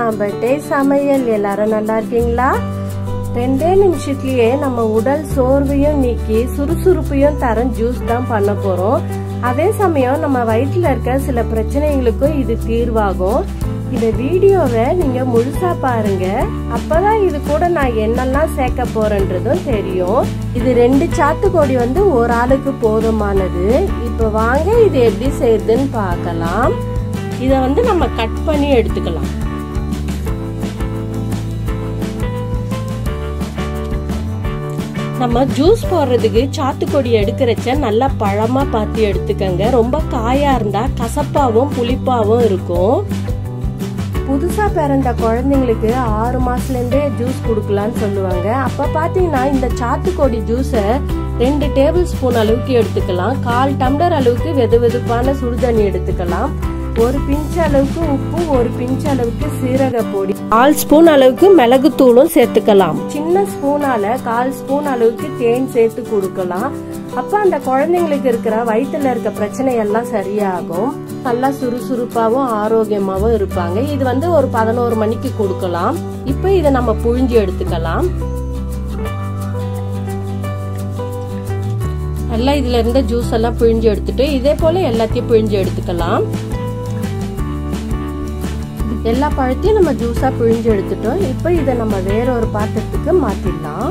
உண்ணாம்பட்டை சமையல் எல்லாரும் நல்லா இருக்கீங்களா ரெண்டே நிமிஷத்துலயே நம்ம உடல் சோர்வையும் நீக்கி சுறுசுறுப்பையும் தரும் ஜூஸ் தான் பண்ண போறோம் அதே சமயம் நம்ம வயிற்றுல இருக்க சில பிரச்சனைகளுக்கும் இது தீர்வாகும் இந்த வீடியோவை நீங்க முழுசா பாருங்க அப்பதான் இது கூட நான் என்னெல்லாம் சேர்க்க போறேன்றதும் தெரியும் இது ரெண்டு சாத்துக்கொடி வந்து ஒரு ஆளுக்கு போதுமானது இப்ப வாங்க இது எப்படி செய்யுதுன்னு பார்க்கலாம் இத வந்து நம்ம கட் பண்ணி எடுத்துக்கலாம் நம்ம ஜூஸ் போடுறதுக்கு சாத்துக்கொடி எடுக்கிறச்ச நல்லா பழமா பார்த்து எடுத்துக்கங்க ரொம்ப காயா இருந்தா கசப்பாவும் புளிப்பாவும் இருக்கும் புதுசா பிறந்த குழந்தைங்களுக்கு ஆறு மாசத்துல இருந்தே ஜூஸ் கொடுக்கலாம்னு சொல்லுவாங்க அப்ப பாத்தீங்கன்னா இந்த சாத்துக்கொடி ஜூஸை ரெண்டு டேபிள் ஸ்பூன் அளவுக்கு எடுத்துக்கலாம் கால் டம்ளர் அளவுக்கு வெது வெதுப்பான சுடுதண்ணி எடுத்துக்கலாம் ஒரு பிஞ்ச் அளவுக்கு உப்பு ஒரு பிஞ்ச் அளவுக்கு சீரக பொடி கால் ஸ்பூன் அளவுக்கு மிளகு தூளும் சேர்த்துக்கலாம் சின்ன ஸ்பூனால கால் ஸ்பூன் அளவுக்கு தேன் சேர்த்து கொடுக்கலாம் அப்ப அந்த குழந்தைங்களுக்கு இருக்கிற வயிற்றுல இருக்க பிரச்சனை எல்லாம் சரியாகும் நல்லா சுறுசுறுப்பாவும் ஆரோக்கியமாவும் இருப்பாங்க இது வந்து ஒரு பதினோரு மணிக்கு கொடுக்கலாம் இப்ப இதை நம்ம புழிஞ்சு எடுத்துக்கலாம் நல்லா இதுல இருந்த ஜூஸ் எல்லாம் பிழிஞ்சு எடுத்துட்டு இதே போல எல்லாத்தையும் பிழிஞ்சு எடுத்துக்கலாம் எல்லா பழத்தையும் நம்ம ஜூஸா பிழிஞ்சு எடுத்துட்டோம் இப்போ இதை நம்ம வேற ஒரு பாத்திரத்துக்கு மாத்திடலாம்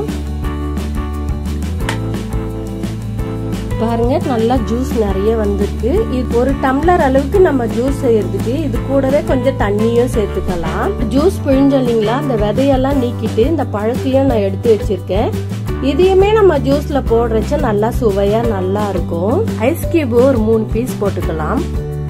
பாருங்க நல்லா ஜூஸ் நிறைய வந்திருக்கு இது ஒரு டம்ளர் அளவுக்கு நம்ம ஜூஸ் செய்யறதுக்கு இது கூடவே கொஞ்சம் தண்ணியும் சேர்த்துக்கலாம் ஜூஸ் பிழிஞ்சோம் இல்லைங்களா அந்த விதையெல்லாம் நீக்கிட்டு இந்த பழத்தையும் நான் எடுத்து வச்சிருக்கேன் இதையுமே நம்ம ஜூஸ்ல போடுறச்ச நல்லா சுவையா நல்லா இருக்கும் ஐஸ் கியூப் ஒரு மூணு பீஸ் போட்டுக்கலாம்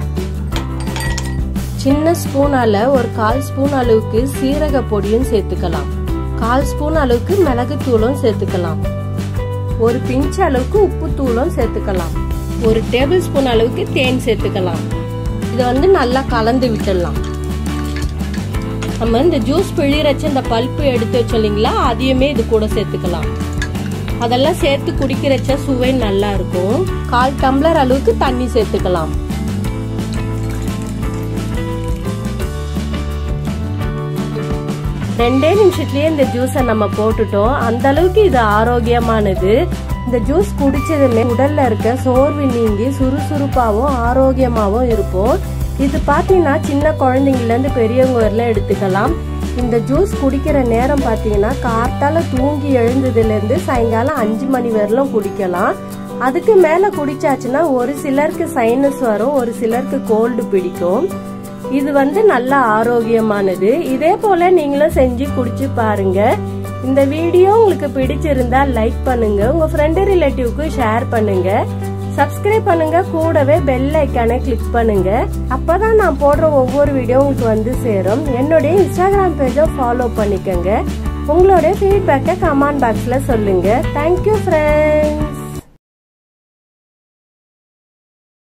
சின்ன ஸ்பூனால ஒரு கால் ஸ்பூன் அளவுக்கு சீரக பொடியும் சேர்த்துக்கலாம் கால் ஸ்பூன் அளவுக்கு மிளகு தூளும் சேர்த்துக்கலாம் ஒரு பிஞ்ச் அளவுக்கு உப்பு தூளும் சேர்த்துக்கலாம் ஒரு டேபிள் ஸ்பூன் அளவுக்கு தேன் சேர்த்துக்கலாம் இதை வந்து நல்லா கலந்து விட்டுடலாம் நம்ம இந்த ஜூஸ் பிழிறச்ச இந்த பல்ப்பு எடுத்து வச்சோம் இல்லைங்களா அதையுமே இது கூட சேர்த்துக்கலாம் அதெல்லாம் சேர்த்து குடிக்கிறச்ச சுவை நல்லா இருக்கும் கால் டம்ளர் அளவுக்கு தண்ணி சேர்த்துக்கலாம் ரெண்டே நிமிஷத்துலயே இந்த ஜூஸை நம்ம போட்டுட்டோம் அந்த அளவுக்கு இது ஆரோக்கியமானது இந்த ஜூஸ் குடிச்சதுமே உடல்ல இருக்க சோர்வு நீங்கி சுறுசுறுப்பாவும் ஆரோக்கியமாவும் இருப்போம் இது பாத்தீங்கன்னா சின்ன குழந்தைங்கல இருந்து பெரியவங்க வரலாம் எடுத்துக்கலாம் இந்த ஜூஸ் குடிக்கிற நேரம் பாத்தீங்கன்னா காத்தால தூங்கி எழுந்ததுல இருந்து சாயங்காலம் அஞ்சு மணி வரலும் குடிக்கலாம் அதுக்கு மேல குடிச்சாச்சுன்னா ஒரு சிலருக்கு சைனஸ் வரும் ஒரு சிலருக்கு கோல்டு பிடிக்கும் இது வந்து நல்ல ஆரோக்கியமானது இதே போல நீங்களும் செஞ்சு குடிச்சு பாருங்க இந்த வீடியோ உங்களுக்கு பிடிச்சிருந்தா லைக் பண்ணுங்க உங்க ஃப்ரெண்டு ரிலேட்டிவ்க்கு ஷேர் பண்ணுங்க சப்ஸ்கிரைப் பண்ணுங்க கூடவே பெல் ஐக்கானை கிளிக் பண்ணுங்க அப்பதான் நான் போடுற ஒவ்வொரு வீடியோ உங்களுக்கு வந்து சேரும் என்னுடைய இன்ஸ்டாகிராம் பேஜை ஃபாலோ பண்ணிக்கோங்க உங்களுடைய ஃபீட்பேக்கை கமெண்ட் பாக்ஸ்ல சொல்லுங்க தேங்க்யூ ஃப்ரெண்ட்ஸ்